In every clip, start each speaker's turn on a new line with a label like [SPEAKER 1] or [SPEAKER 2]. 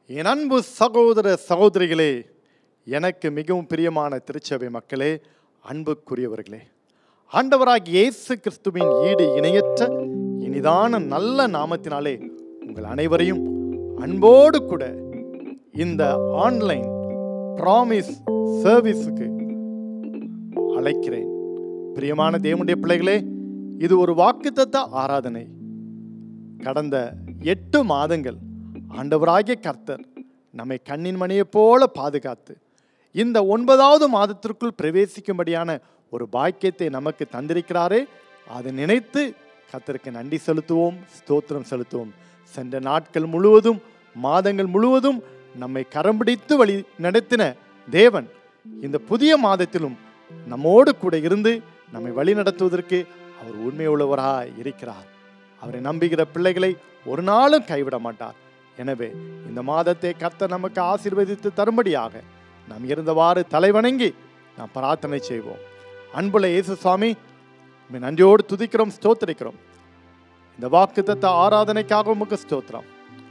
[SPEAKER 1] என் அன்பு சகோதர சகோதரிகளே எனக்கு மிகவும் பிரியமான திருச்சபை மக்களே அன்புக்குரியவர்களே ஆண்டவராகிய இயேசு கிறிஸ்துவின் ஈடு இணையற்ற இனிதான நல்ல நாமத்தினாலே உங்கள் அனைவரையும் அன்போடு கூட இந்த ஆன்லைன் ப்ராமிஸ் சர்வீஸுக்கு அழைக்கிறேன் பிரியமான தேவனுடைய பிள்ளைகளே இது ஒரு வாக்குத்தத்த ஆராதனை கடந்த எட்டு மாதங்கள் ஆண்டவராகிய கர்த்தர் நம்மை கண்ணின் மணியைப் போல பாதுகாத்து இந்த ஒன்பதாவது மாதத்திற்குள் பிரவேசிக்கும்படியான ஒரு பாக்கியத்தை நமக்கு தந்திருக்கிறாரே அதை நினைத்து கர்த்தருக்கு நன்றி செலுத்துவோம் ஸ்தோத்திரம் செலுத்துவோம் சென்ற நாட்கள் முழுவதும் மாதங்கள் முழுவதும் நம்மை கரம் பிடித்து வழி நடத்தின தேவன் இந்த புதிய மாதத்திலும் நம்மோடு கூட இருந்து நம்மை வழி நடத்துவதற்கு அவர் உண்மையுள்ளவராய் இருக்கிறார் அவரை நம்புகிற பிள்ளைகளை ஒரு நாளும் கைவிட மாட்டார் எனவே இந்த மாதத்தை கர்த்தர் நமக்கு ஆசீர்வதித்து தரும்படியாக நாம் இருந்தவாறு தலைவணங்கி நாம் பிரார்த்தனை செய்வோம் அன்புள்ள இயேசு சுவாமி உம்மை நன்றியோடு துதிக்கிறோம் ஸ்தோத்திரிக்கிறோம் இந்த வாக்குத்தத்த ஆராதனைக்காக உமக்கு ஸ்தோத்திரம்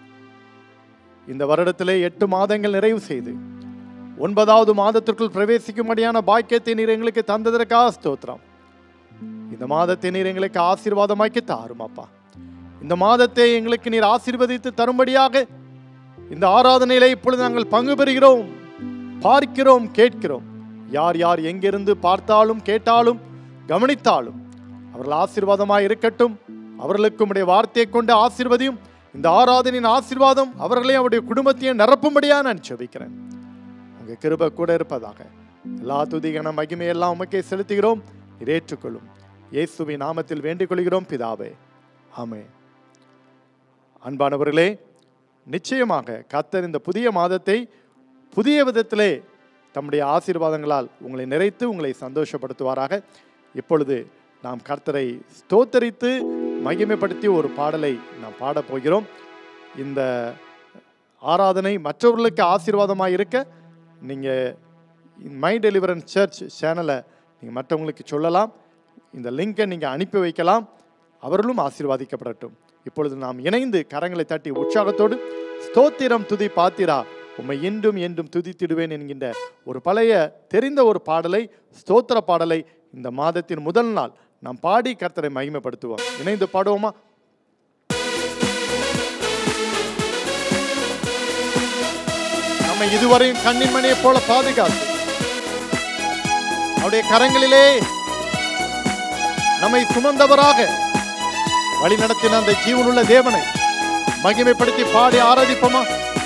[SPEAKER 1] இந்த வருடத்திலே எட்டு மாதங்கள் நிறைவு செய்து ஒன்பதாவது மாதத்திற்குள் பிரவேசிக்கும்படியான பாக்கியத்தை நீர் எங்களுக்கு தந்ததற்காக ஸ்தோத்திரம் இந்த மாதத்தை நீர் எங்களுக்கு ஆசீர்வாதமாக்கி தாரும் அப்பா இந்த மாதத்தை எங்களுக்கு நீர் ஆசீர்வதித்து தரும்படியாக இந்த ஆராதனையில இப்பொழுது நாங்கள் பங்கு பெறுகிறோம் பார்க்கிறோம் கேட்கிறோம் யார் யார் எங்கிருந்து பார்த்தாலும் கேட்டாலும் கவனித்தாலும் அவர்கள் ஆசீர்வாதமாய் இருக்கட்டும் அவர்களுக்கு உம்முடைய வார்த்தையை கொண்டு ஆசீர்வதியும் இந்த ஆராதனையின் ஆசீர்வாதம் அவர்களையும் அவருடைய குடும்பத்தையும் நிரப்பும்படியா நான் செபிக்கிறேன் உங்க கிருபை கூட இருப்பதாக எல்லா துதிகன மகிமையெல்லாம் உமக்கே செலுத்துகிறோம் நீர் ஏற்றுக்கொள்ளும் இயேசுவின் நாமத்தில் வேண்டிக் கொள்கிறோம் பிதாவே ஆமே அன்பானவர்களே நிச்சயமாக கர்த்தர் இந்த புதிய மாதத்தை புதிய விதத்திலே தம்முடைய ஆசீர்வாதங்களால் உங்களை நிறைத்து உங்களை சந்தோஷப்படுத்துவாராக இப்பொழுது நாம் கர்த்தரை ஸ்தோத்தரித்து மகிமைப்படுத்தி ஒரு பாடலை நாம் பாடப் போகிறோம் இந்த ஆராதனை மற்றவர்களுக்கு ஆசீர்வாதமாக இருக்க நீங்கள் மை டெலிவரன்ஸ் சர்ச் சேனலை நீங்கள் மற்றவங்களுக்கு சொல்லலாம் இந்த லிங்கை நீங்கள் அனுப்பி வைக்கலாம் அவர்களும் ஆசீர்வாதிக்கப்படட்டும் இப்பொழுது நாம் இணைந்து கரங்களை தட்டி உற்சாகத்தோடு ஸ்தோத்திரம் துதி பாத்திரா உம்மை இன்றும் என்றும் துதித்திடுவேன் என்கின்ற ஒரு பழைய தெரிந்த ஒரு பாடலை ஸ்தோத்திர பாடலை இந்த மாதத்தின் முதல் நாள் நாம் பாடி கர்த்தரை மகிமைப்படுத்துவோம் இணைந்து பாடுவோமா நம்மை இதுவரையும் கண்ணின் மணியை போல பாதுகாத்து அவருடைய கரங்களிலே நம்மை சுமந்தவராக வழி நடத்தின அந்த ஜீவனுள்ள தேவனை மகிமைப்படுத்தி பாடி ஆராதிப்போமா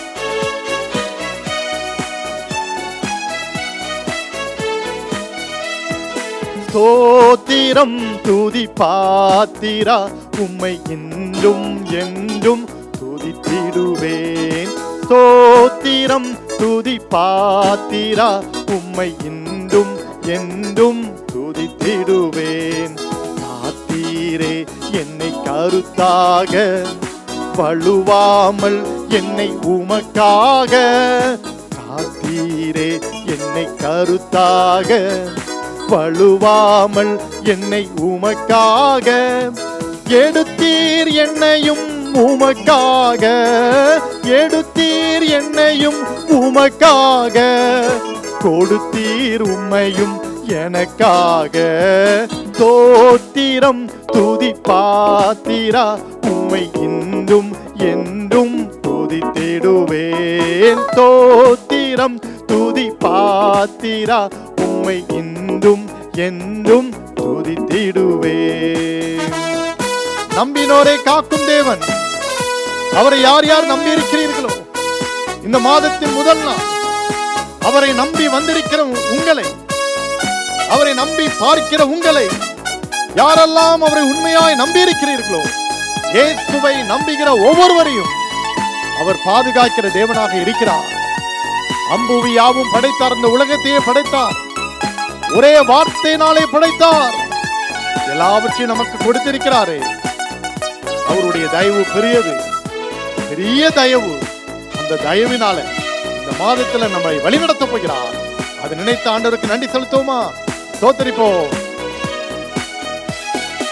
[SPEAKER 1] ஸ்தோத்திரம் துதி பாத்திரா உம்மை இன்றும் என்றும் துதித்திடுவேன் ஸ்தோத்திரம் துதி பாத்திரா உம்மை இன்றும் என்றும் துதித்திடுவேன் காத்தீரே என்னை கருத்தாக வழுவாமல் என்னை உமக்காக காத்தீரே என்னை கருத்தாக வழுவாமல் என்னை உமக்காக எடுத்தீர் என்னையும் உமக்காக எடுத்தீர் என்னையும் உமக்காக கொடுத்தீர் உம்மையும் எனக்காக தோத்திரம் துதி பாத்திரா உம்மை இன்றும் என்றும் துதித்திடுவேன் தோத்திரம் துதி பாத்திரா உம்மை இன்றும் என்றும் துதித்திடுவேன் நம்பினோரை காக்கும் தேவன் அவரை யார் யார் நம்பி இருக்கிறீர்களோ இந்த மாதத்தின் முதல் நாள் அவரை நம்பி வந்திருக்கிற உங்களை அவரை நம்பி பார்க்கிற உங்களை யாரெல்லாம் அவரை உண்மையாய் நம்பி இருக்கிறீர்களோ இயேசுவை நம்புகிற ஒவ்வொருவரையும் அவர் பாதுகாக்கிற தேவனாக இருக்கிறார் அம்புவி யாவும் படைத்தார் இந்த உலகத்தையே படைத்தார் ஒரே வார்த்தையினாலே படைத்தார் எல்லாவற்றையும் நமக்கு கொடுத்திருக்கிறாரே அவருடைய தயவு பெரியது பெரிய தயவு அந்த தயவினால இந்த மாதத்துல நம்மை வழிநடத்த போகிறார் அதை நினைத்த ஆண்டவருக்கு நன்றி செலுத்துவோமா தோத்தரிப்போம்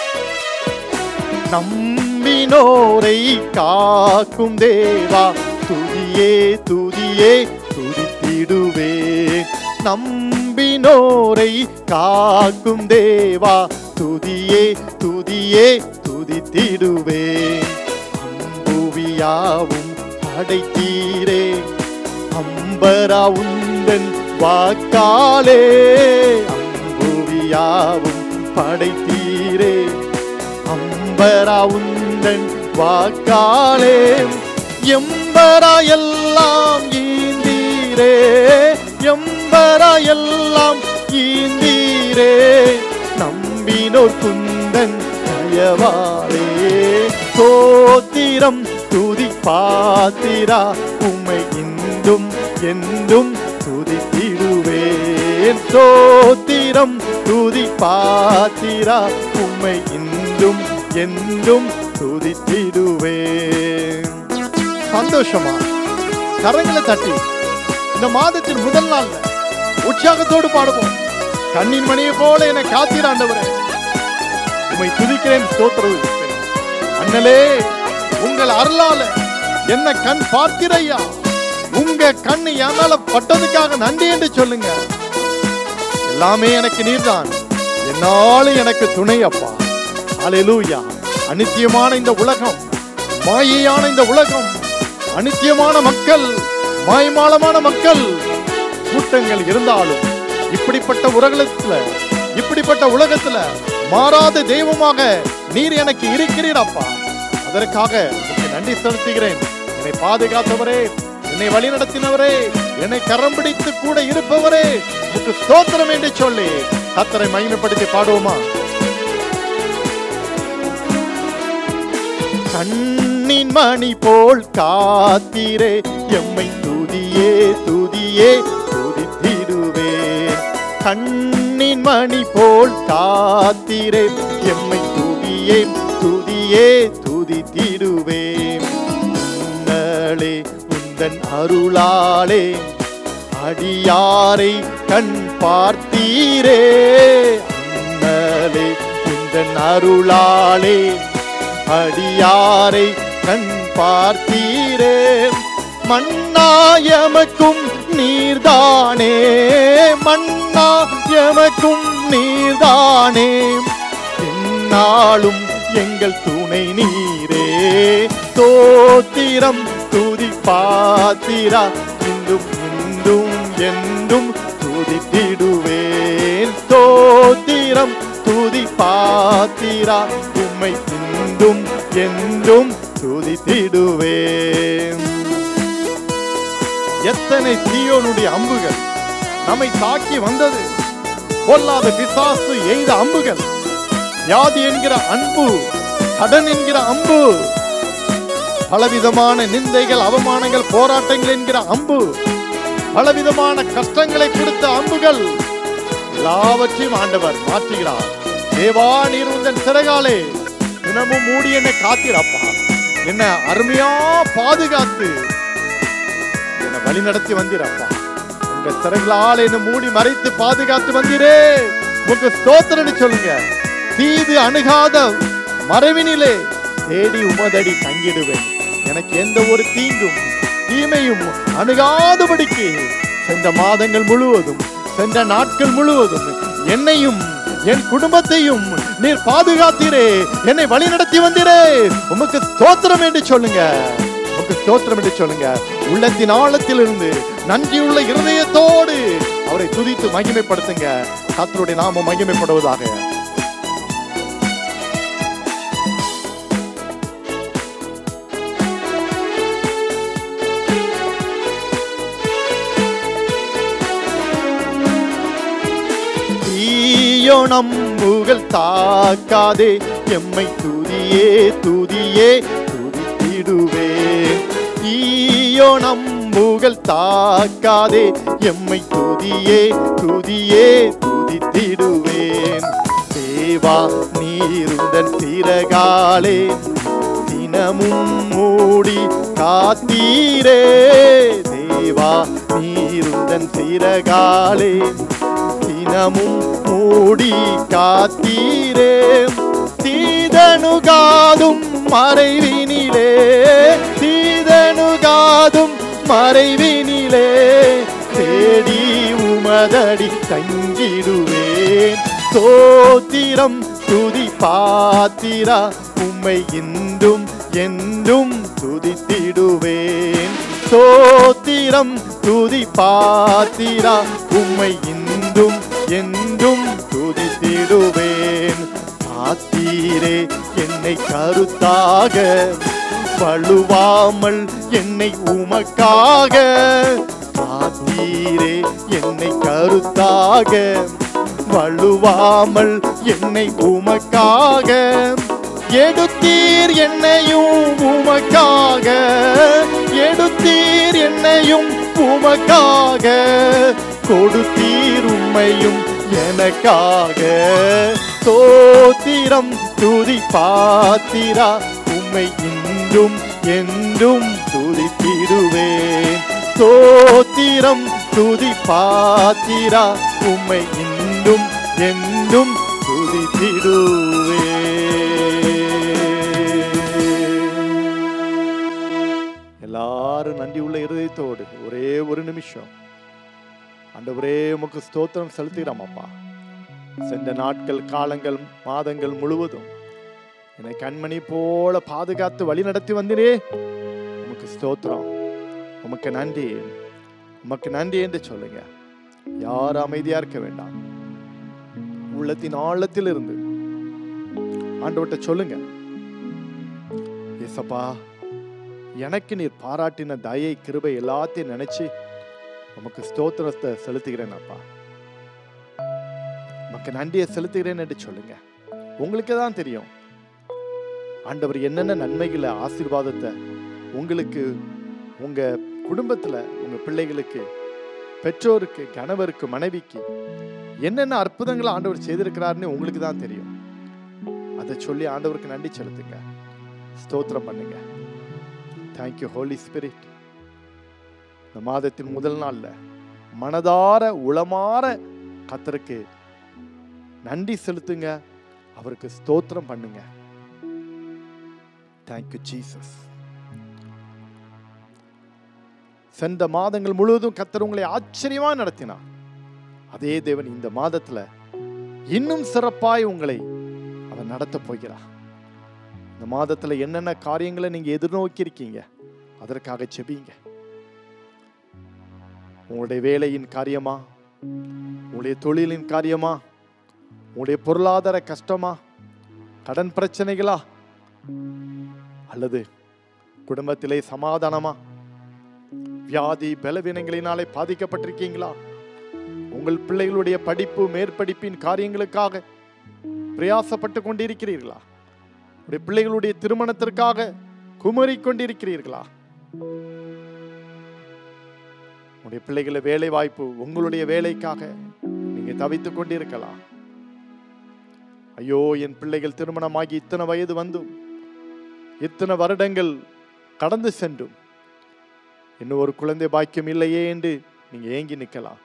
[SPEAKER 1] நம்பினோரை காக்கும் தேவா துதியே துதியே துதித்திடுவே நம்பினோரை காக்கும் தேவா துதியே துதியே துதித்திடுவே அம்புவியாவும் படைத்தீரே அம்பரா உந்தன் வாக்காலே அம்புவியாவும் படைத்தீரே அம்பரா உந்தன் வாக்காலே எம்பரா எல்லாம் ஈந்தீரே எம்பரா எல்லாம் ஈந்தீரே நம்பினோர் குந்தன் தயவாளே சோத்திரம் துதி பாத்திரா உம்மை இன்றும் என்றும் துதித்திடுவேன் சோத்திரம் துதி பாத்திரா உம்மை இன்றும் என்றும் துதித்திடுவேன் சந்தோஷமா கரங்களை தட்டி இந்த மாதத்தின் முதல் நாள்ல உற்சாகத்தோடு பாடுவோம் கண்ணின் மணியை போல என்னை காத்தீராண்டவரே உம்மை துதிக்கிறேன் ஸ்தோத்திரம் அண்ணலே உங்கள் அருளால என்ன கண் பார்த்திரையா உங்க கண் என் மேல பட்டதுக்காக நன்றி என்று சொல்லுங்க எல்லாமே எனக்கு நீர்தான் என்னாலும் எனக்கு துணை அப்பா அலையலூயா அனித்தியமான இந்த உலகம் மாயையான இந்த உலகம் அனித்தியமான மக்கள் மாயமாலமான மக்கள் கூட்டங்கள் இருந்தாலும் இப்படிப்பட்ட உலகத்துல இப்படிப்பட்ட உலகத்துல மாறாத தெய்வமாக நீர் எனக்கு இருக்கிறீர் அப்பா அதற்காக உமக்கு நன்றி செலுத்துகிறேன் என்னை பாதுகாத்தவரே என்னை வழிநடத்தினவரே என்னை கரம் பிடித்து கூட இருப்பவரே உமக்கு ஸ்தோத்திரம் என்று சொல்லி கத்தரை மகிமைப்படுத்தி பாடுவோமா கண்ணின் மணி போல் காத்தீரே எம்மை துதியே துதியே துதித்திடுவேன் கண்ணின் மணி போல் காத்தீரே எம்மை துதியே துதியே துதித்திடுவேன் உன்னலே உந்தன் அருளாலே அடியாரை கண் பார்த்தீரே அண்ணலே உந்தன் அருளாலே அடியாரை கண் பார்த்தீரே மண்ணாயமக்கும் நீர்தானே மண்ணாயமக்கும் நீர்தானே என்னாலும் எங்கள் துணை நீரே தோத்திரம் துதி பாத்திரா இன்றும் இன்றும் என்றும் துதித்திடுவேன் தோத்திரம் துதி பாத்திரா உம்மை இன்றும் என்றும் துதித்திடுவேன் எத்தனை தீயோனுடைய அம்புகள் நம்மை தாக்கி வந்தது பொல்லாத பிசாசு எய்த அம்புகள் வியாதி என்கிற அன்பு கடன் என்கிற அம்பு பலவிதமான நிந்தைகள் அவமானங்கள் போராட்டங்கள் என்கிற அம்பு பலவிதமான கஷ்டங்களை கொடுத்த அம்புகள் எல்லாவற்றையும் ஆண்டவர் மாற்றுகிறார் தேவா நீர் உந்தன் சிறகாலே தினமும் மூடி என்னை காத்திரப்பா என்ன அருமையா பாதுகாத்து என்னை வழி நடத்தி வந்தீரப்பா உங்க சிறகளால் என்ன மூடி மறைத்து பாதுகாத்து வந்தீரே உங்க ஸ்தோத்திரன்னு சொல்லுங்க தீது அணுகாத மறைவினிலே தேடி உமதடி தங்கிடுவேன் எனக்கு எந்த ஒரு தீங்கும் தீமையும் அணுகாதபடிக்கு சென்ற மாதங்கள் முழுவதும் சென்ற நாட்கள் முழுவதும் என்னையும் என் குடும்பத்தையும் நீர் பாதுகாத்தீரே என்னை வழி நடத்தி வந்தீரே உமக்கு ஸ்தோத்திரம் என்று சொல்லுங்க உமக்கு ஸ்தோத்திரம் என்று சொல்லுங்க உள்ளத்தின் ஆழத்திலிருந்து நன்றியுள்ள இருதயத்தோடு அவரை துதித்து மகிமைப்படுத்துங்க கர்த்தருடைய நாமம் மகிமைப்படுவதாக தீயோ நம்புகள் தாக்காதே எம்மை துதியே துதியே துதித்திடுவே தீயோ நம்புகள் தாக்காதே எம்மை துதியே துதியே துதித்திடுவேன் தேவா நீருந்தன் சிறகாலே தினமும் மூடி காத்தீரே தேவா நீருந்தன் சிறகாலே தினமும் மூடி காத்தீரே தீதனுகாதும் மறைவினிலே தீதனுகாதும் மறைவினிலே தேடி உமதடி தங்கிடுவேன் தோத்திரம் துதி பாத்திரா உம்மை இன்றும் என்றும் துதித்திடுவேன் தோத்திரம் துதி பாத்திரா உம்மை இன்றும் என்றும் துதித்திடுவேன் ஆத்தீரே என்னை கருத்தாக பழுவாமல் என்னை உமக்காக காத்தீரே என்னை கருத்தாக வழுவாமல் என்னை உமக்காக எடுத்தீர் என்னையும் உமக்காக எடுத்தீர் என்னையும் உமக்காக கொடுத்தீர் உம்மையும் எனக்காக தோத்திரம் துதி பாத்திரா உம்மை இன்றும் என்றும் துதித்திடுவேன் தோத்திரம் துதி பாத்திரா உம்மை இன்றும் என்றும் துதித்திடுவேன் எல்லாரும் நன்றி உள்ள இருதயத்தோடு ஒரே ஒரு நிமிஷம் ஆண்டவரே உமக்கு ஸ்தோத்திரம் செலுத்துகிறோம் அப்பா சென்ற நாட்கள் காலங்கள் மாதங்கள் முழுவதும் என்னை கண்மணி போல பாதுகாத்து வழி நடத்தி வந்திரே உமக்கு ஸ்தோத்திரம் உமக்கு நன்றி உமக்கு நன்றி என்று சொல்லுங்க யாரும் அமைதியா இருக்க வேண்டாம் உள்ளத்தின் ஆழத்தில் இருந்து ஆண்டவர்கிட்ட சொல்லுங்க ஏசப்பா எனக்கு நீர் பாராட்டின தயை கிருபை எல்லாத்தையும் நினைச்சு உமக்கு ஸ்தோத்திரத்தை செலுத்துகிறேன் அப்பா உமக்கு நன்றியை செலுத்துகிறேன் என்று சொல்லுங்க உங்களுக்கு தான் தெரியும் ஆண்டவர் என்னென்ன நன்மைகளை ஆசீர்வாதத்தை உங்களுக்கு உங்க குடும்பத்துல உங்க பிள்ளைகளுக்கு பெற்றோருக்கு கணவருக்கு மனைவிக்கு என்னென்ன அற்புதங்களை ஆண்டவர் செய்திருக்கிறாருன்னு உங்களுக்கு தான் தெரியும் அதை சொல்லி ஆண்டவருக்கு நன்றி செலுத்துங்க ஸ்தோத்திரம் பண்ணுங்க தேங்க்யூ ஹோலி ஸ்பிரிட் இந்த மாதத்தின் முதல் நாள்ல மனதார உளமாற கத்தருக்கு நன்றி செலுத்துங்க அவருக்கு ஸ்தோத்திரம் பண்ணுங்க தேங்க்யூ ஜீசஸ் சென்ற மாதங்கள் முழுவதும் கத்தர் உங்களை ஆச்சரியமா நடத்தினார் அதே தேவன் இந்த மாதத்துல இன்னும் சிறப்பாய் உங்களை அவர் நடத்த போகிறார் இந்த மாதத்துல என்னென்ன காரியங்களை நீங்க எதிர்நோக்கி இருக்கீங்க அதற்காக செபிங்க உங்களுடைய வேலையின் காரியமா உங்களுடைய தொழிலின் காரியமா உங்களுடைய பொருளாதார கஷ்டமா கடன் பிரச்சனைகளா அல்லது குடும்பத்திலே சமாதானமா வியாதி பலவீனங்களினாலே பாதிக்கப்பட்டிருக்கீங்களா உங்கள் பிள்ளைகளுடைய படிப்பு மேற்படிப்பின் காரியங்களுக்காக பிரயாசப்பட்டு கொண்டிருக்கிறீர்களா உடைய பிள்ளைகளுடைய திருமணத்திற்காக குமரி கொண்டிருக்கிறீர்களா உடைய பிள்ளைகளை வேலை வாய்ப்பு உங்களுடைய வேலைக்காக நீங்க தவித்துக் கொண்டிருக்கலாம் ஐயோ என் பிள்ளைகள் திருமணமாகி இத்தனை வயது வந்தும் இத்தனை வருடங்கள் கடந்து சென்றும் இன்னும் ஒரு குழந்தை பாக்கியம் இல்லையே என்று நீங்க ஏங்கி நிற்கலாம்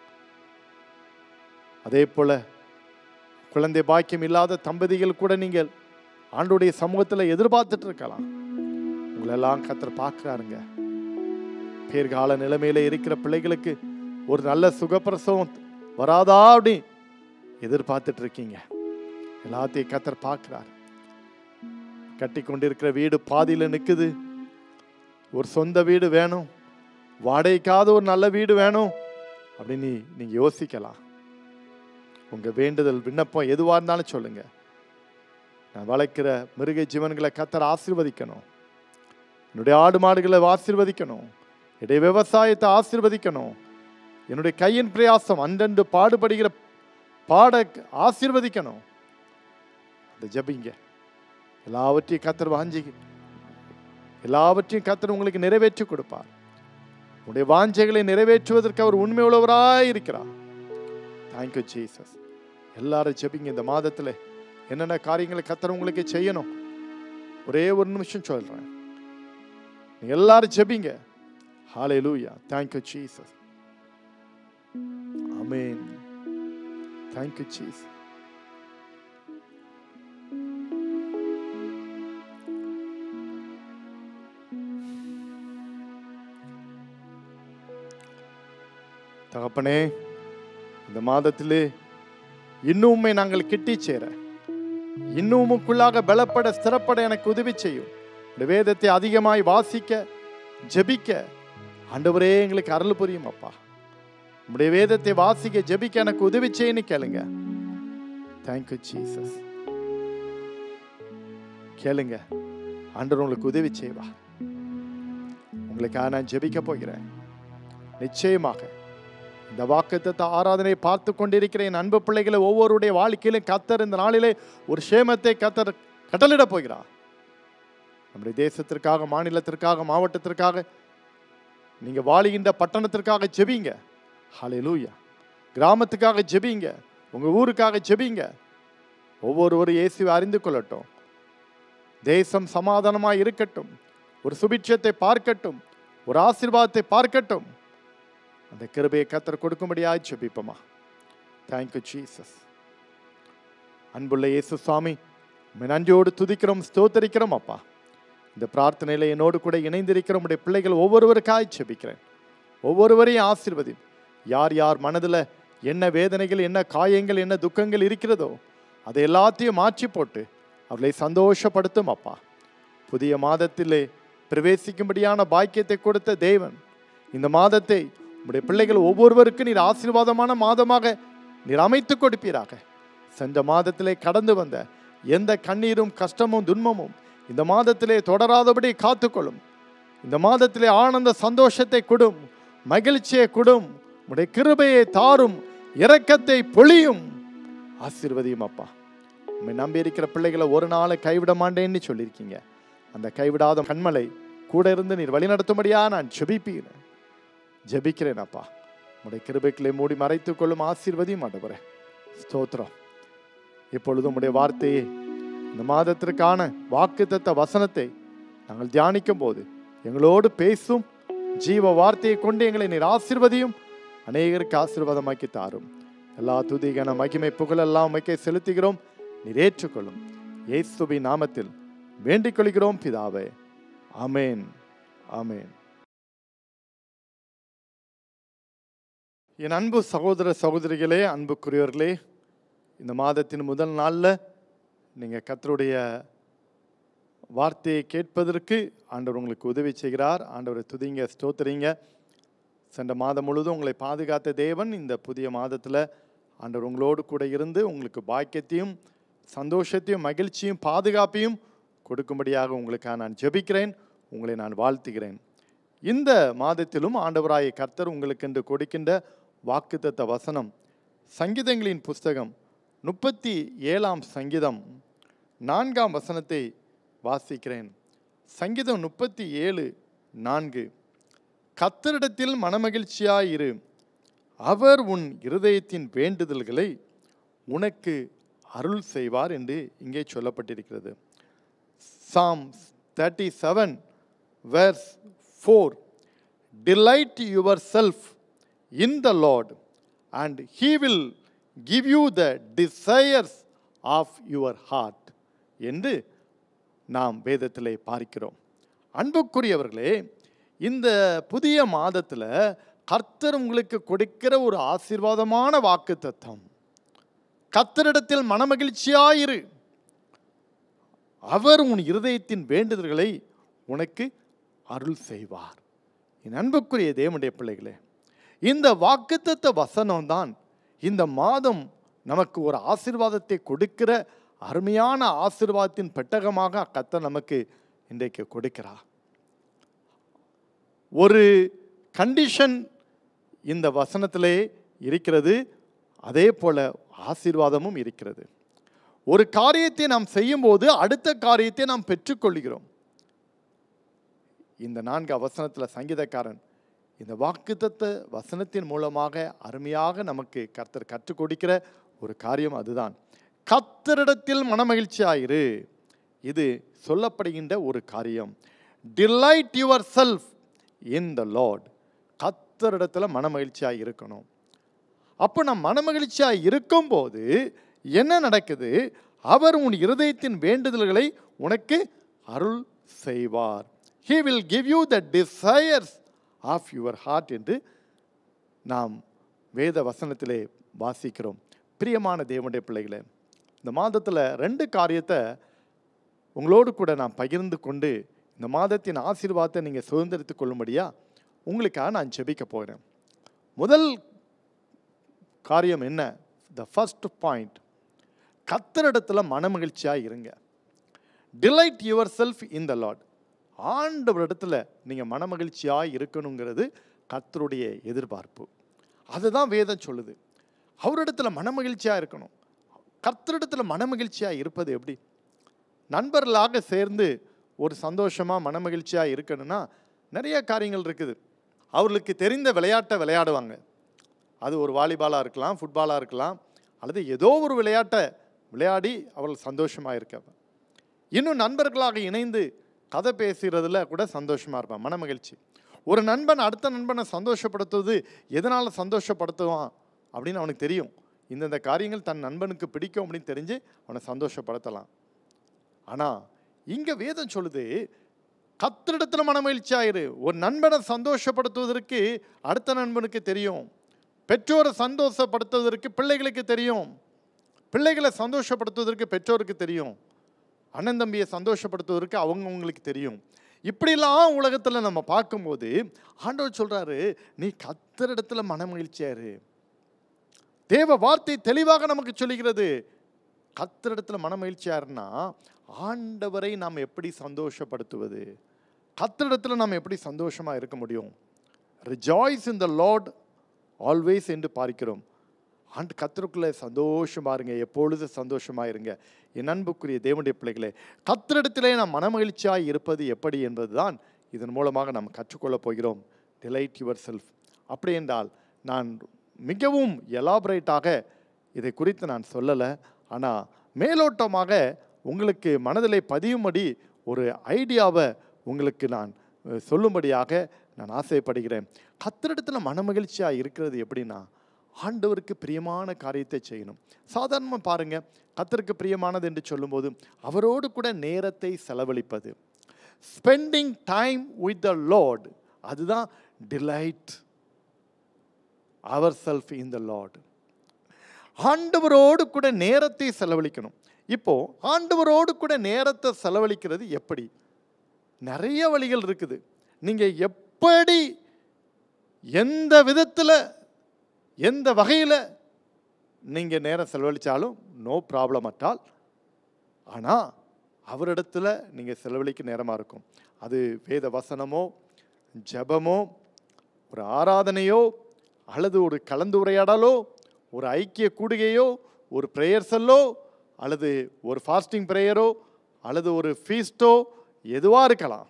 [SPEAKER 1] அதே போல குழந்தை பாக்கியம் இல்லாத தம்பதிகள் கூட நீங்கள் ஆண்டுடைய சமூகத்தில் எதிர்பார்த்துட்டு இருக்கலாம் உங்களெல்லாம் கத்தர் பார்க்கிறாருங்க பேர்கால நிலைமையில இருக்கிற பிள்ளைகளுக்கு ஒரு நல்ல சுகப்பிரசவம் வராதா அப்படி எதிர்பார்த்துட்டு இருக்கீங்க எல்லாத்தையும் கத்தர் பார்க்கிறார் கட்டி கொண்டிருக்கிற வீடு பாதியில நிக்குது ஒரு சொந்த வீடு வேணும் வாடகைக்காத ஒரு நல்ல வீடு வேணும் அப்படின்னு நீங்க யோசிக்கலாம் உங்க வேண்டுதல் விண்ணப்பம் எதுவா இருந்தாலும் சொல்லுங்க நான் வளர்க்கிற மிருக ஜீவன்களை கத்தர் ஆசீர்வதிக்கணும் என்னுடைய ஆடு மாடுகளை ஆசீர்வதிக்கணும் என்னுடைய விவசாயத்தை ஆசீர்வதிக்கணும் என்னுடைய கையின் பிரயாசம் அன்றன்று பாடுபடுகிற பாட ஆசீர்வதிக்கணும் அந்த ஜபிங்க எல்லாவற்றையும் கத்தர் வாஞ்சி எல்லாவற்றையும் கத்தர் உங்களுக்கு நிறைவேற்றி கொடுப்பார் உங்களுடைய வாஞ்சைகளை நிறைவேற்றுவதற்கு அவர் உண்மை உள்ளவராய் இருக்கிறார் தேங்க்யூ ஜீசஸ் எல்லாரும் ஜெபிங்க இந்த மாதத்துல என்னென்ன காரியங்களை கத்தர் உங்களுக்கு செய்யணும் ஒரே ஒரு நிமிஷம் சொல்றேன் நீங்க எல்லாரும் ஜெபிங்க ஹalleluya thank you jesus amen thank you jesus தகப்பனே இந்த மாதத்திலே இன்னும் உம்மை நாங்கள் கிட்டி சேர இன்னும் உமக்குள்ளாக பலப்பட ஸ்திரப்பட எனக்கு உதவி செய்யும் இந்த வேதத்தை அதிகமாய் வாசிக்க ஜெபிக்க ஆண்டவரே எங்களுக்கு அருள் புரியும் அப்பா உம்முடைய வேதத்தை வாசிக்க ஜெபிக்க எனக்கு உதவி செய்யன்னு கேளுங்க தேங்க்யூ ஜீசஸ் கேளுங்க ஆண்டவர் உங்களுக்கு உதவி செய்வா உங்களுக்காக நான் ஜெபிக்க போகிறேன் நிச்சயமாக இந்த வாக்குத்தத்த ஆராதனை பார்த்து கொண்டிருக்கிற என் அன்பு பிள்ளைகளை ஒவ்வொருடைய வாழ்க்கையிலும் கத்தர் இந்த நாளிலே ஒரு சேமத்தை கத்தர் கட்டளிட போகிறார் நம்முடைய தேசத்திற்காக மாநிலத்திற்காக மாவட்டத்திற்காக நீங்க வாழுகின்ற பட்டணத்திற்காக ஜெபிங்க ஹalleluya கிராமத்துக்காக ஜெபிங்க உங்க ஊருக்காக ஜெபிங்க ஒவ்வொருவரும் இயேசுவை அறிந்து கொள்ளட்டும் தேசம் சமாதானமாய் இருக்கட்டும் ஒரு சுபிட்சத்தை பார்க்கட்டும் ஒரு ஆசீர்வாதத்தை பார்க்கட்டும் அந்த கிருபையை கத்தர் கொடுக்கும்படியாய் ஜெபிப்போமா தேங்க்யூ ஜீசஸ் அன்புள்ள இயேசு சுவாமி உம்மை நன்றியோடு துதிக்கிறோம் ஸ்தோத்தரிக்கிறோம் அப்பா இந்த பிரார்த்தனையில் என்னோடு கூட இணைந்திருக்கிற உடைய பிள்ளைகள் ஒவ்வொருவருக்காய் ஜெபிக்கிறேன் ஒவ்வொருவரையும் ஆசீர்வதியும் யார் யார் மனதில் என்ன வேதனைகள் என்ன காயங்கள் என்ன துக்கங்கள் இருக்கிறதோ அதை எல்லாத்தையும் மாற்றி போட்டு அவர்களை சந்தோஷப்படுத்தும் அப்பா புதிய மாதத்திலே பிரவேசிக்கும்படியான பாக்கியத்தை கொடுத்த தேவன் இந்த மாதத்தை உம்முடைய பிள்ளைகள் ஒவ்வொருவருக்கும் நீர் ஆசீர்வாதமான மாதமாக நீர் அமைத்து கொடுப்பீராக சென்ற மாதத்திலே கடந்து வந்த எந்த கண்ணீரும் கஷ்டமும் துன்பமும் இந்த மாதத்திலே தொடராதபடி காத்துக்கொள்ளும் இந்த மாதத்திலே ஆனந்த சந்தோஷத்தை கொடும் மகிழ்ச்சியை கொடும் உடைய கிருபையை தாரும் இரக்கத்தை பொழியும் ஆசீர்வதியும் அப்பா உண்மை நம்பி இருக்கிற பிள்ளைகளை ஒரு நாளை கைவிட மாட்டேன்னு சொல்லியிருக்கீங்க அந்த கைவிடாத கண்மலை கூட இருந்து நீர் வழிநடத்தும்படியா நான் ஜெபிப்பீரேன் ஜெபிக்கிறேன் அப்பா உடைய கிருபைகளை மூடி மறைத்துக் கொள்ளும் ஆசீர்வதியும் ஆண்டவரே ஸ்தோத்திரம் இப்பொழுது உடைய வார்த்தையை இந்த மாதத்திற்கான வாக்குத்தத்த வசனத்தை நாங்கள் தியானிக்கும் போது எங்களோடு பேசும் ஜீவ வார்த்தையை கொண்டு எங்களை நீர் ஆசீர்வதியும் அநேகருக்கு ஆசீர்வாதமாக்கி தாரும் எல்லா துதிகன மகிமை புகழெல்லாம் உமைக்கே செலுத்துகிறோம் நீர் ஏற்றுக்கொள்ளும் இயேசுவின் நாமத்தில் வேண்டிக் கொள்கிறோம் பிதாவே ஆமென் ஆமென் என் அன்பு சகோதர சகோதரிகளே அன்புக்குரியவர்களே இந்த மாதத்தின் முதல் நாளில் நீங்கள் கத்தருடைய வார்த்தையை கேட்பதற்கு ஆண்டவர் உங்களுக்கு உதவி செய்கிறார் ஆண்டவரை துதிங்க ஸ்தோத்திரிங்க சென்ற மாதம் முழுவதும் உங்களை பாதுகாத்த தேவன் இந்த புதிய மாதத்தில் ஆண்டவர் உங்களோடு கூட இருந்து உங்களுக்கு பாக்கியத்தையும் சந்தோஷத்தையும் மகிழ்ச்சியும் பாதுகாப்பையும் கொடுக்கும்படியாக உங்களுக்காக நான் ஜெபிக்கிறேன் உங்களை நான் வாழ்த்துகிறேன் இந்த மாதத்திலும் ஆண்டவராய கர்த்தர் உங்களுக்கென்று கொடுக்கின்ற வாக்குத்தத்த வசனம் சங்கீதங்களின் புஸ்தகம் முப்பத்தி ஏழாம் சங்கீதம் நான்காம் வசனத்தை வாசிக்கிறேன் சங்கீதம் முப்பத்தி ஏழு நான்கு கத்தரிடத்தில் மனமகிழ்ச்சியாயிரு அவர் உன் இருதயத்தின் வேண்டுதல்களை உனக்கு அருள் செய்வார் என்று இங்கே சொல்லப்பட்டிருக்கிறது Psalms 37 verse 4 Delight yourself in the Lord and he will give you the desires of your heart என்று நாம் வேதத்திலே பார்க்கிறோம் அன்புக்குரியவர்களே இந்த புதிய மாதத்தில் கர்த்தர் உங்களுக்கு கொடுக்கிற ஒரு ஆசீர்வாதமான வாக்கு தத்தம் கர்த்தரிடத்தில் மனமகிழ்ச்சியாயிரு அவர் உன் இருதயத்தின் வேண்டுதல்களை உனக்கு அருள் செய்வார் என் அன்புக்குரிய தேவனுடைய பிள்ளைகளே இந்த வாக்குத்தத்த வசனம் தான் இந்த மாதம் நமக்கு ஒரு ஆசீர்வாதத்தை கொடுக்கிற அருமையான ஆசீர்வாதத்தின் பெட்டகமாக கர்த்தர் நமக்கு இன்றைக்கு கொடுக்கிறார் ஒரு கண்டிஷன் இந்த வசனத்திலே இருக்கிறது அதே போல ஆசீர்வாதமும் இருக்கிறது ஒரு காரியத்தை நாம் செய்யும்போது அடுத்த காரியத்தை நாம் பெற்றுக்கொள்கிறோம் இந்த நான்கு அவசனத்தில் சங்கீதக்காரன் இந்த வாக்குத்தத்த வசனத்தின் மூலமாக அருமையாக நமக்கு கர்த்தர் கற்றுக் கொடுக்கிற ஒரு காரியம் அதுதான் கத்தரிடத்தில் மனமகிழ்ச்சியாயிரு இது சொல்லப்படுகின்ற ஒரு காரியம் delight yourself in the Lord கத்தரிடத்தில் மனமகிழ்ச்சியாக இருக்கணும் அப்போ நம் மனமகிழ்ச்சியாக இருக்கும்போது என்ன நடக்குது அவர் உன் இருதயத்தின் வேண்டுதல்களை உனக்கு அருள் செய்வார் he will give you the desires of your heart என்று நாம் வேத வசனத்திலே வாசிக்கிறோம் பிரியமான தேவனுடைய பிள்ளைகளே இந்த மாதத்தில் ரெண்டு காரியத்தை உங்களோடு கூட நான் பகிர்ந்து கொண்டு இந்த மாதத்தின் ஆசீர்வாதத்தை நீங்கள் சுதந்திரித்துக் கொள்ளும்படியா உங்களுக்காக நான் ஜெபிக்க போகிறேன் முதல் காரியம் என்ன த ஃபர்ஸ்ட் பாயிண்ட் கத்தரிடத்தில் மனமகிழ்ச்சியாக இருங்க delight yourself in the Lord ஆண்டவரிடத்தில் நீங்கள் மனமகிழ்ச்சியாக இருக்கணுங்கிறது கத்தருடைய எதிர்பார்ப்பு அதுதான் வேதம் சொல்லுது அவரிடத்துல மனமகிழ்ச்சியாக இருக்கணும் கர்த்தரிடத்தில் மனமகிழ்ச்சியாக இருப்பது எப்படி நண்பர்களாக சேர்ந்து ஒரு சந்தோஷமாக மனமகிழ்ச்சியாக இருக்கணும்னா நிறைய காரியங்கள் இருக்குது அவர்களுக்கு தெரிந்த விளையாட்டை விளையாடுவாங்க அது ஒரு வாலிபாலாக இருக்கலாம் ஃபுட்பாலாக இருக்கலாம் அல்லது ஏதோ ஒரு விளையாட்டை விளையாடி அவர்கள் சந்தோஷமாக இருக்க இன்னும் நண்பர்களாக இணைந்து கதை பேசுகிறதுல கூட சந்தோஷமாக இருப்பான் மனமகிழ்ச்சி ஒரு நண்பன் அடுத்த நண்பனை சந்தோஷப்படுத்துவது எதனால் சந்தோஷப்படுத்துவான் அப்படின்னு அவனுக்கு தெரியும் இந்தந்த காரியங்கள் தன் நண்பனுக்கு பிடிக்கும் அப்படின்னு தெரிஞ்சு அவனை சந்தோஷப்படுத்தலாம் ஆனால் இங்கே வேதம் சொல்லுது கத்திரிடத்தில் மனமகிழ்ச்சியாயிரு ஒரு நண்பனை சந்தோஷப்படுத்துவதற்கு அடுத்த நண்பனுக்கு தெரியும் பெற்றோரை சந்தோஷப்படுத்துவதற்கு பிள்ளைகளுக்கு தெரியும் பிள்ளைகளை சந்தோஷப்படுத்துவதற்கு பெற்றோருக்கு தெரியும் அண்ணன் தம்பியை சந்தோஷப்படுத்துவதற்கு அவங்கவுங்களுக்கு தெரியும் இப்படிலாம் உலகத்தில் நம்ம பார்க்கும்போது ஆண்டவர் சொல்கிறாரு நீ கத்தரிடத்துல மனமகிழ்ச்சியாரு தேவ வார்த்தை தெளிவாக நமக்கு சொல்லுகிறது கத்தரிடத்துல மனமகிழ்ச்சியாருன்னா ஆண்டவரை நாம் எப்படி சந்தோஷப்படுத்துவது கத்தரிடத்துல நாம் எப்படி சந்தோஷமாக இருக்க முடியும் rejoice in the Lord always என்று பார்க்கிறோம் ஆண்டு கத்தருக்குள்ளே சந்தோஷமா இருங்க எப்பொழுது சந்தோஷமா இருங்க என் அன்புக்குரிய தேவனுடைய பிள்ளைகளே கத்திரிடத்திலே நாம் மனமகிழ்ச்சியாய் இருப்பது எப்படி என்பதுதான் இதன் மூலமாக நாம் கற்றுக்கொள்ளப் போகிறோம் டிலைட் யுவர் செல்ஃப் அப்படி என்றால் நான் மிகவும் எலாபரேட்டாக இதை குறித்து நான் சொல்லலை ஆனால் மேலோட்டமாக உங்களுக்கு மனதிலே பதியும்படி ஒரு ஐடியாவை உங்களுக்கு நான் அஹ், சொல்லும்படியாக நான் ஆசைப்படுகிறேன் கத்திரிடத்தில் மனமகிழ்ச்சியாக இருக்கிறது எப்படின்னா ஆண்டவருக்கு பிரியமான காரியத்தை செய்யணும் சாதாரணமாக பாருங்க கத்தருக்கு பிரியமானது என்று சொல்லும்போது அவரோடு கூட நேரத்தை செலவழிப்பது spending time with the Lord அதுதான் டிலைட் அவர் செல்ஃப் இன் த லார்ட் ஆண்டவரோடு கூட நேரத்தை செலவழிக்கணும் இப்போ ஆண்டவரோடு கூட நேரத்தை செலவழிக்கிறது எப்படி நிறைய வழிகள் இருக்குது நீங்கள் எப்படி எந்த விதத்தில் எந்த வகையில் நீங்கள் நேரம் செலவழித்தாலும் நோ ப்ராப்ளம் அட்டால் ஆனால் அவரிடத்துல நீங்கள் செலவழிக்க நேரமாக இருக்கும் அது வேத வசனமோ ஜெபமோ ஒரு ஆராதனையோ அல்லது ஒரு கலந்துரையாடலோ ஒரு ஐக்கிய கூடுகையோ ஒரு ப்ரேயர்ஸல்லோ அல்லது ஒரு ஃபாஸ்டிங் ப்ரேயரோ அல்லது ஒரு ஃபீஸ்டோ எதுவாக இருக்கலாம்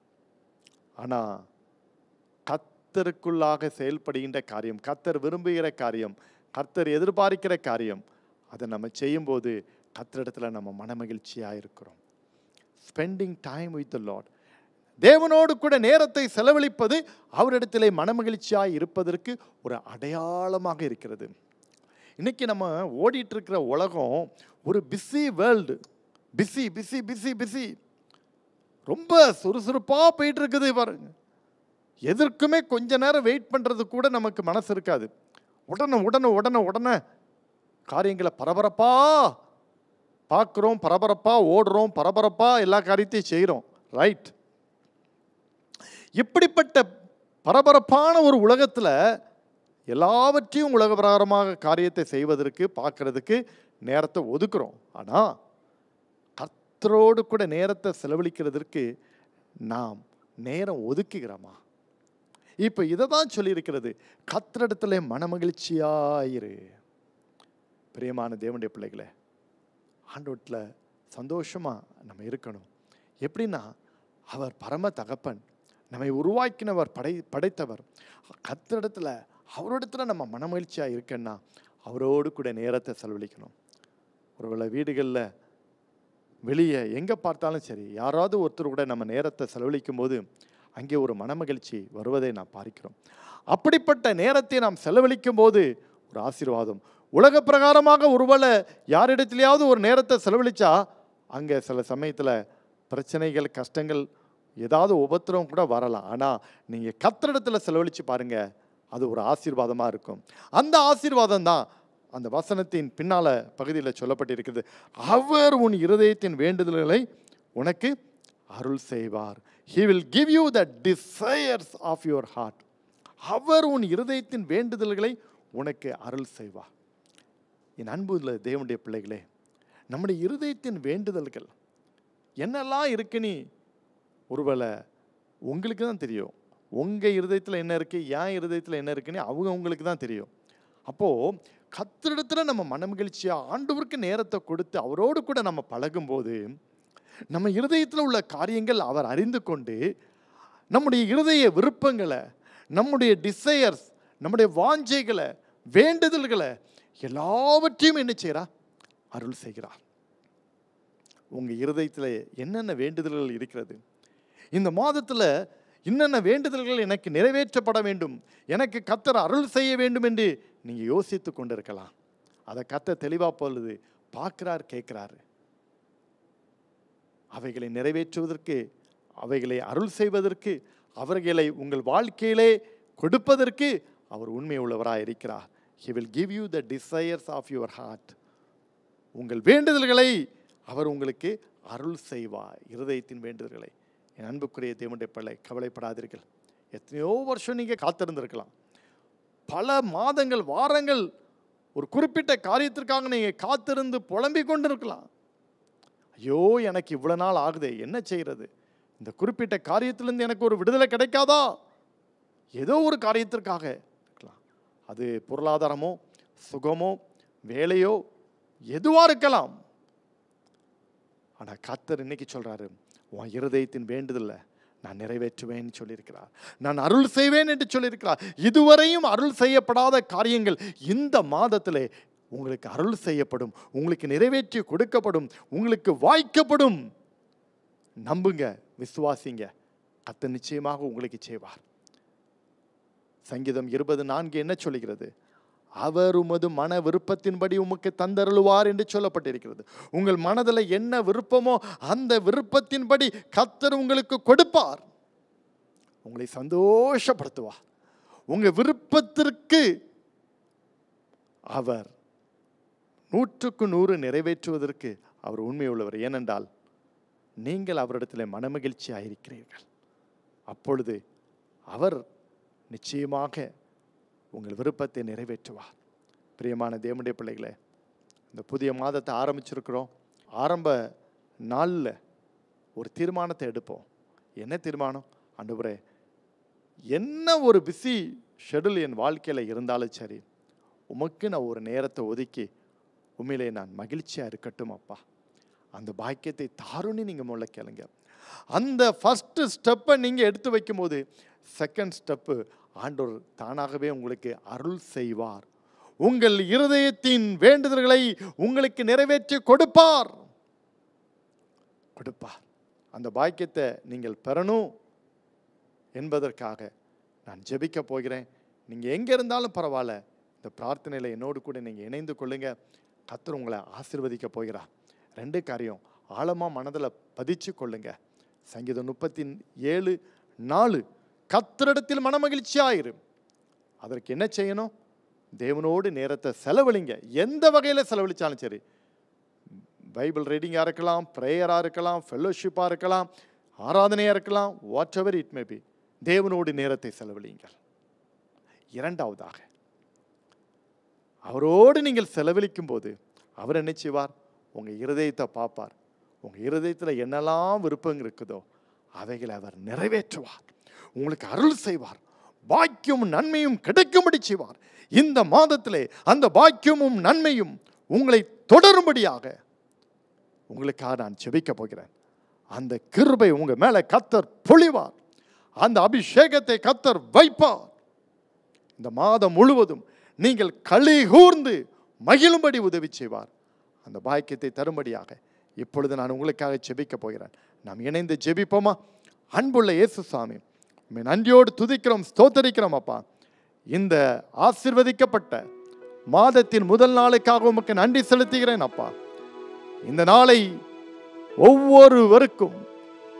[SPEAKER 1] ஆனால் கத்தருக்குள்ளாக செயல்படுகின்ற காரியம் கத்தர் விரும்புகிற காரியம் கத்தர் எதிர்பார்க்கிற காரியம் அதை நம்ம செய்யும்போது கத்தரிடத்தில் நம்ம மனமகிழ்ச்சியாக இருக்கிறோம் spending time with the Lord தேவனோடு கூட நேரத்தை செலவழிப்பது அவரிடத்திலே மனமகிழ்ச்சியாக இருப்பதற்கு ஒரு அடையாளமாக இருக்கிறது இன்னைக்கு நம்ம ஓடிட்டு இருக்கிற உலகம் ஒரு busy world busy busy busy busy ரொம்ப சுறுசுறுப்பாக போயிட்டு இருக்குது பாருங்க எதற்குமே கொஞ்ச நேரம் வெயிட் பண்ணுறது கூட நமக்கு மனசு இருக்காது உடனே உடனே உடனே உடனே காரியங்களை பரபரப்பா பார்க்குறோம் பரபரப்பாக ஓடுறோம் பரபரப்பாக எல்லா காரியத்தையும் செய்கிறோம் ரைட் இப்படிப்பட்ட பரபரப்பான ஒரு உலகத்தில் எல்லாவற்றையும் உலக பிரகாரமாக காரியத்தை செய்வதற்கு பார்க்கறதுக்கு நேரத்தை ஒதுக்குறோம் ஆனால் கர்த்தரோடு கூட நேரத்தை செலவழிக்கிறதற்கு நாம் நேரம் ஒதுக்குகிறோமா இப்போ இதை தான் சொல்லியிருக்கிறது கத்திரிடத்துல மனமகிழ்ச்சியாயிரு பிரியமான தேவனுடைய பிள்ளைகளே ஆண்டவட்டில் சந்தோஷமாக நம்ம இருக்கணும் எப்படின்னா அவர் பரம தகப்பன் நம்மை உருவாக்கினவர் படை படைத்தவர் கத்திரிடத்துல அவரிடத்துல நம்ம மனமகிழ்ச்சியாக இருக்கன்னா அவரோடு கூட நேரத்தை செலவழிக்கணும் ஒருவேளை வீடுகளில் வெளியே எங்கே பார்த்தாலும் சரி யாராவது ஒருத்தர் கூட நம்ம நேரத்தை செலவழிக்கும் போது அங்கே ஒரு மனமகிழ்ச்சி வருவதை நாம் பார்க்கிறோம் அப்படிப்பட்ட நேரத்தை நாம் செலவழிக்கும் போது ஒரு ஆசீர்வாதம் உலக பிரகாரமாக ஒருவேளை யாரிடத்திலேயாவது ஒரு நேரத்தை செலவழிச்சா அங்கே சில சமயத்தில் பிரச்சனைகள் கஷ்டங்கள் ஏதாவது உபத்திரம் கூட வரலாம் ஆனால் நீங்கள் கத்திரிடத்தில் செலவழித்து பாருங்க அது ஒரு ஆசீர்வாதமாக இருக்கும் அந்த ஆசீர்வாதம் தான் அந்த வசனத்தின் பின்னால பகுதியில் சொல்லப்பட்டிருக்கிறது அவர் உன் இருதயத்தின் வேண்டுதல்களை உனக்கு அருள் செய்வார் he will give you the desires of your heart அவர் உன் இருதயத்தின் வேண்டுதல்களை உனக்கு அருள் செய்வார் என் அன்புள்ள தேவனுடைய பிள்ளைகளே நம்முடைய இருதயத்தின் வேண்டுதல்கள் என்னெல்லாம் இருக்குன்னு ஒருவேளை உங்களுக்கு தான் தெரியும் உங்கள் இருதயத்தில் என்ன இருக்குது என் இருதயத்தில் என்ன இருக்குன்னு அவங்க உங்களுக்கு தான் தெரியும் அப்போது கத்திரிடத்தில் நம்ம மனமகிழ்ச்சியாக ஆண்டவருக்கு நேரத்தை கொடுத்து அவரோடு கூட நம்ம பழகும்போது நம்ம இருதயத்தில் உள்ள காரியங்கள் அவர் அறிந்து கொண்டு நம்முடைய இருதய விருப்பங்களை நம்முடைய டிசையர்ஸ் நம்முடைய வாஞ்சைகளை வேண்டுதல்களை எல்லாவற்றையும் என்ன செய்கிறா அருள் செய்கிறார் உங்கள் இருதயத்தில் என்னென்ன வேண்டுதல்கள் இருக்கிறது இந்த மாதத்தில் என்னென்ன வேண்டுதல்கள் எனக்கு நிறைவேற்றப்பட வேண்டும் எனக்கு கத்தர் அருள் செய்ய வேண்டும் என்று நீங்கள் யோசித்து கொண்டிருக்கலாம் அதை கத்த தெளிவாக பொழுது பார்க்குறார் கேட்குறாரு அவைகளை நிறைவேற்றுவதற்கு அவைகளை அருள் செய்வதற்கு அவர்களை உங்கள் வாழ்க்கையிலே கொடுப்பதற்கு அவர் உண்மை உள்ளவராக இருக்கிறார் he will give you the desires of your heart உங்கள் வேண்டுதல்களை அவர் உங்களுக்கு அருள் செய்வார் இருதயத்தின் வேண்டுதல்களை என் அன்புக்குரிய தேவனுடைய பிள்ளை கவலைப்படாதீர்கள் எத்தனையோ வருஷம் நீங்கள் காத்திருந்திருக்கலாம் பல மாதங்கள் வாரங்கள் ஒரு குறிப்பிட்ட காரியத்திற்காக நீங்கள் காத்திருந்து புலம்பிக் கொண்டிருக்கலாம் ஐயோ எனக்கு இவ்வளோ நாள் ஆகுதே என்ன செய்கிறது இந்த குறிப்பிட்ட காரியத்திலிருந்து எனக்கு ஒரு விடுதலை கிடைக்காதா ஏதோ ஒரு காரியத்திற்காக இருக்கலாம் அது பொருளாதாரமோ சுகமோ வேலையோ எதுவாக இருக்கலாம் ஆனால் கத்தர் இன்னைக்கு சொல்கிறாரு உன் இருதயத்தின் வேண்டுதல்ல நான் நிறைவேற்றுவேன்னு சொல்லியிருக்கிறார் நான் அருள் செய்வேன் என்று சொல்லியிருக்கிறார் இதுவரையும் அருள் செய்யப்படாத காரியங்கள் இந்த மாதத்திலே உங்களுக்கு அருள் செய்யப்படும் உங்களுக்கு நிறைவேற்றி கொடுக்கப்படும் உங்களுக்கு வாய்க்கப்படும் நம்புங்க விசுவாசிங்க கத்த நிச்சயமாக உங்களுக்கு செய்வார் சங்கீதம் இருபது நான்கு என்ன சொல்லுகிறது அவர் உமது மன விருப்பத்தின்படி உமக்கு தந்தருளுவார் என்று சொல்லப்பட்டிருக்கிறது உங்கள் மனதில் என்ன விருப்பமோ அந்த விருப்பத்தின்படி கத்தர் உங்களுக்கு கொடுப்பார் உங்களை சந்தோஷப்படுத்துவார் உங்க விருப்பத்திற்கு அவர் நூற்றுக்கு நூறு நிறைவேற்றுவதற்கு அவர் உண்மை உள்ளவர் ஏனென்றால் நீங்கள் அவரிடத்தில் மனமகிழ்ச்சியாக இருக்கிறீர்கள் அப்பொழுது அவர் நிச்சயமாக உங்கள் விருப்பத்தை நிறைவேற்றுவார் பிரியமான தேவனுடைய பிள்ளைகளே இந்த புதிய மாதத்தை ஆரம்பிச்சிருக்கிறோம் ஆரம்ப நாளில் ஒரு தீர்மானத்தை எடுப்போம் என்ன தீர்மானம் ஆண்டவரே என்ன ஒரு பிஸி ஷெடியூல் என் வாழ்க்கையில் இருந்தாலும் சரி உமக்கு நான் ஒரு நேரத்தை ஒதுக்கி உண்மையிலே நான் மகிழ்ச்சியாக இருக்கட்டும் அப்பா அந்த பாக்கியத்தை தாருன்னு நீங்கள் முள்ள கேளுங்க அந்த ஃபஸ்ட்டு ஸ்டெப்பை நீங்கள் எடுத்து வைக்கும்போது செகண்ட் ஸ்டெப்பு ஆண்டவர் தானாகவே உங்களுக்கு அருள் செய்வார் உங்கள் இருதயத்தின் வேண்டுதல்களை உங்களுக்கு நிறைவேற்றி கொடுப்பார் கொடுப்பார் அந்த பாக்கியத்தை நீங்கள் பெறணும் என்பதற்காக நான் ஜெபிக்க போகிறேன் நீங்கள் எங்கே இருந்தாலும் பரவாயில்ல இந்த பிரார்த்தனையில் என்னோடு கூட நீங்கள் இணைந்து கொள்ளுங்க கத்தர் உங்களை ஆசிர்வதிக்க போகிறார் ரெண்டு காரியம் ஆழமாக மனதில் பதிச்சு கொள்ளுங்க சங்கீதம் முப்பத்தி ஏழு நாலு கத்தரிடத்தில் மனமகிழ்ச்சியாயிரு அதற்கு என்ன செய்யணும் தேவனோடு நேரத்தை செலவழிங்க எந்த வகையில் செலவழிச்சாலும் சரி பைபிள் ரீடிங்காக இருக்கலாம் ப்ரேயராக இருக்கலாம் ஃபெல்லோஷிப்பாக இருக்கலாம் ஆராதனையாக இருக்கலாம் whatever it may be தேவனோடு நேரத்தை செலவழியுங்கள் இரண்டாவதாக அவரோடு நீங்கள் செலவழிக்கும் போது அவர் என்ன செய்வார் உங்கள் இருதயத்தை பார்ப்பார் உங்கள் இருதயத்தில் என்னெல்லாம் விருப்பம் இருக்குதோ அவைகளை அவர் நிறைவேற்றுவார் உங்களுக்கு அருள் செய்வார் பாக்கியமும் நன்மையும் கிடைக்கும்படி செய்வார் இந்த மாதத்திலே அந்த பாக்கியமும் நன்மையும் உங்களை தொடரும்படியாக உங்களுக்காக நான் செபிக்க போகிறேன் அந்த கிருபை உங்க மேல கத்தர் பொழிவார் அந்த அபிஷேகத்தை கத்தர் வைப்பார் இந்த மாதம் முழுவதும் நீங்கள் களி கூர்ந்து மகிழும்படி உதவி செய்வார் அந்த பாக்கியத்தை தரும்படியாக இப்பொழுது நான் உங்களுக்காக ஜெபிக்க போகிறேன் நாம் இணைந்து ஜெபிப்போமா அன்புள்ள இயேசு சாமி உம்மை நன்றியோடு துதிக்கிறோம் ஸ்தோத்தரிக்கிறோம் அப்பா இந்த ஆசிர்வதிக்கப்பட்ட மாதத்தின் முதல் நாளுக்காக உமக்கு நன்றி செலுத்துகிறேன் அப்பா இந்த நாளை ஒவ்வொருவருக்கும்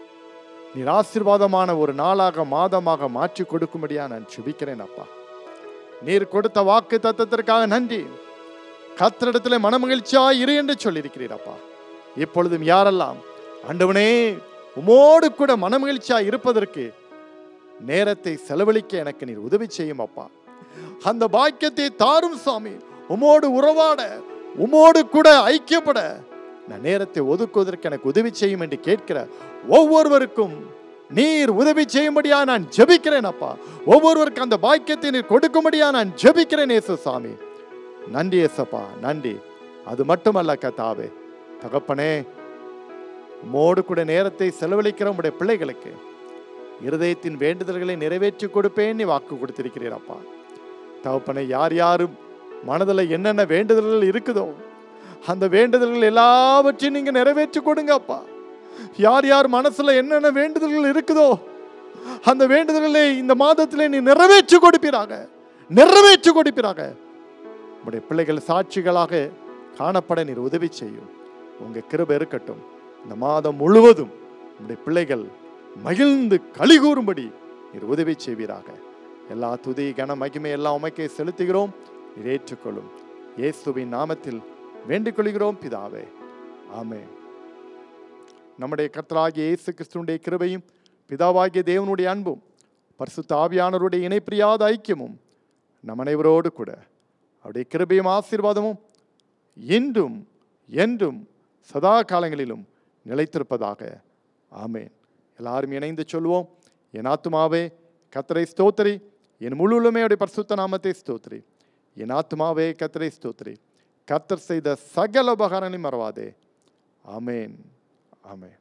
[SPEAKER 1] நீர் ஆசீர்வாதமான ஒரு நாளாக மாதமாக மாற்றி கொடுக்கும்படியா நான் சுபிக்கிறேன் அப்பா நீர் கொடுத்த வாக்கு தத்தத்திற்காக நன்றி கத்திரிடத்திலே மனமகிழ்ச்சியாய் இரு என்று சொல்லியிருக்கிறீர் அப்பா இப்பொழுதும் யாரெல்லாம் ஆண்டவனே உமோடு கூட மனமகிழ்ச்சியாய் இருப்பதற்கு நேரத்தை செலவழிக்க எனக்கு நீர் உதவி செய்யும் அப்பா அந்த பாக்கியத்தை தாரும் சாமி உமோடு உறவாட உமோடு கூட ஐக்கியப்பட நான் நேரத்தை ஒதுக்குவதற்கு எனக்கு உதவி செய்யும் என்று கேட்கிற ஒவ்வொருவருக்கும் நீர் உதவி செய்யும்படியா நான் ஜெபிக்கிறேன் அப்பா ஒவ்வொருவருக்கும் அந்த பாக்கியத்தை நீர் கொடுக்கும்படியா நான் ஜெபிக்கிறேன் இயேசு சாமி நன்றி ஏசப்பா நன்றி அது மட்டுமல்ல கத்தாவே தகப்பனே உம்மோடு கூட நேரத்தை செலவழிக்கிற உடைய பிள்ளைகளுக்கு இருதயத்தின் வேண்டுதல்களை நிறைவேற்றி கொடுப்பேன் நீ வாக்கு கொடுத்திருக்கிறீர் அப்பா தகப்பனை யார் யாரும் மனதில் என்னென்ன வேண்டுதல்கள் இருக்குதோ அந்த வேண்டுதல்கள் எல்லாவற்றையும் நீங்க நிறைவேற்றி கொடுங்க அப்பா யார் யார் மனசுல என்னென்ன வேண்டுதல்கள் இருக்குதோ அந்த வேண்டுதல்களை இந்த மாதத்திலே நீ நிறைவேற்றி கொடுப்பீராக நிறைவேற்றி கொடுப்பீராக உடைய பிள்ளைகள் சாட்சிகளாக காணப்பட நீர் உதவி செய்யும் உங்க கிருபை இருக்கட்டும் இந்த மாதம் முழுவதும் உடைய பிள்ளைகள் மகிழ்ந்து களி கூறும்படி நீர் உதவி செய்வீராக எல்லா துதி கன மகிமை எல்லாம் உமைக்கே செலுத்துகிறோம் நீர் ஏற்றுக்கொள்ளும் இயேசுவின் நாமத்தில் வேண்டிக் கொள்கிறோம் பிதாவே ஆமென் நம்முடைய கர்த்தராகிய இயேசு கிறிஸ்துனுடைய கிருபையும் பிதாவாகிய தேவனுடைய அன்பும் பரிசுத்த ஆவியானவருடைய இணைப்பிரியாத ஐக்கியமும் நம் அனைவரோடு கூட அவருடைய கிருபையும் ஆசீர்வாதமும் இன்றும் என்றும் சதா காலங்களிலும் நிலைத்திருப்பதாக ஆமென் எல்லாரும் இணைந்து சொல்வோம் என் ஆத்துமாவே கத்தரை ஸ்தோத்திரி என் முழு உலமையுடைய பரிசுத்த நாமத்தை ஸ்தோத்திரி என் ஆத்துமாவே கத்தரை ஸ்தோத்திரி கத்தர் செய்த சகல உபகாரங்களையும் மறவாதே ஆமென் ஆமென்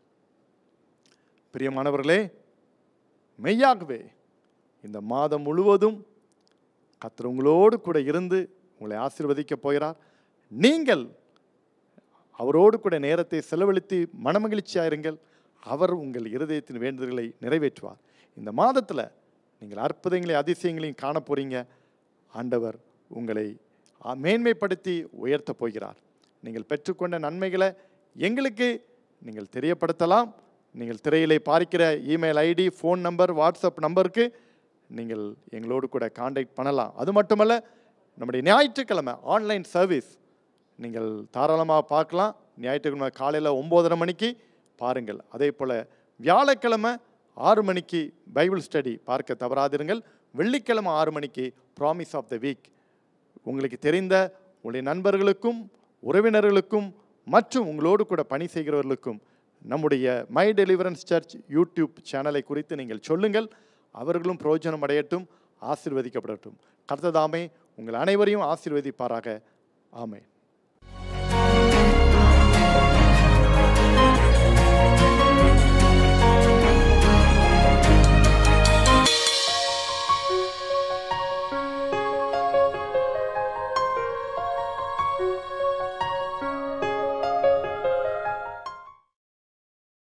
[SPEAKER 1] பிரியமானவர்களே மெய்யாகவே இந்த மாதம் முழுவதும் கத்தர் உங்களோடு கூட இருந்து உங்களை ஆசீர்வதிக்க போகிறார் நீங்கள் அவரோடு கூட நேரத்தை செலவழித்து மனமகிழ்ச்சியாக இருங்கள் அவர் உங்கள் இருதயத்தின் வேண்டுதல்களை நிறைவேற்றுவார் இந்த மாதத்தில் நீங்கள் அற்புதங்களையும் அதிசயங்களையும் காண போறீங்க ஆண்டவர் உங்களை ஆ- மேன்மைப்படுத்தி உயர்த்த போகிறார் நீங்கள் பெற்றுக்கொண்ட நன்மைகளை எங்களுக்கு நீங்கள் தெரியப்படுத்தலாம் நீங்கள் திரையிலே பார்க்கிற email ID phone number WhatsApp நம்பருக்கு நீங்கள் எங்களோடு கூட காண்டாக்ட் பண்ணலாம் அது மட்டுமல்ல நம்முடைய ஞாயிற்றுக்கிழமை ஆன்லைன் சர்வீஸ் நீங்கள் தாராளமாக பார்க்கலாம் ஞாயிற்றுக்கிழமை காலையில் ஒம்போதரை மணிக்கு பாருங்கள் அதே போல் வியாழக்கிழமை ஆறு மணிக்கு பைபிள் ஸ்டடி பார்க்க தவறாதிருங்கள் வெள்ளிக்கிழமை ஆறு மணிக்கு ப்ராமிஸ் ஆஃப் த வீக் உங்களுக்கு தெரிந்த உங்களுடைய நண்பர்களுக்கும் உறவினர்களுக்கும் மற்றும் உங்களோடு கூட பணி செய்கிறவர்களுக்கும் நம்முடைய மை டெலிவரன்ஸ் சர்ச் யூடியூப் சேனலை குறித்து நீங்கள் சொல்லுங்கள் அவர்களும் பிரயோஜனம் அடையட்டும் ஆசீர்வதிக்கப்படட்டும் கர்த்ததாமே உங்கள் அனைவரையும் ஆசீர்வதிப்பாராக ஆமென்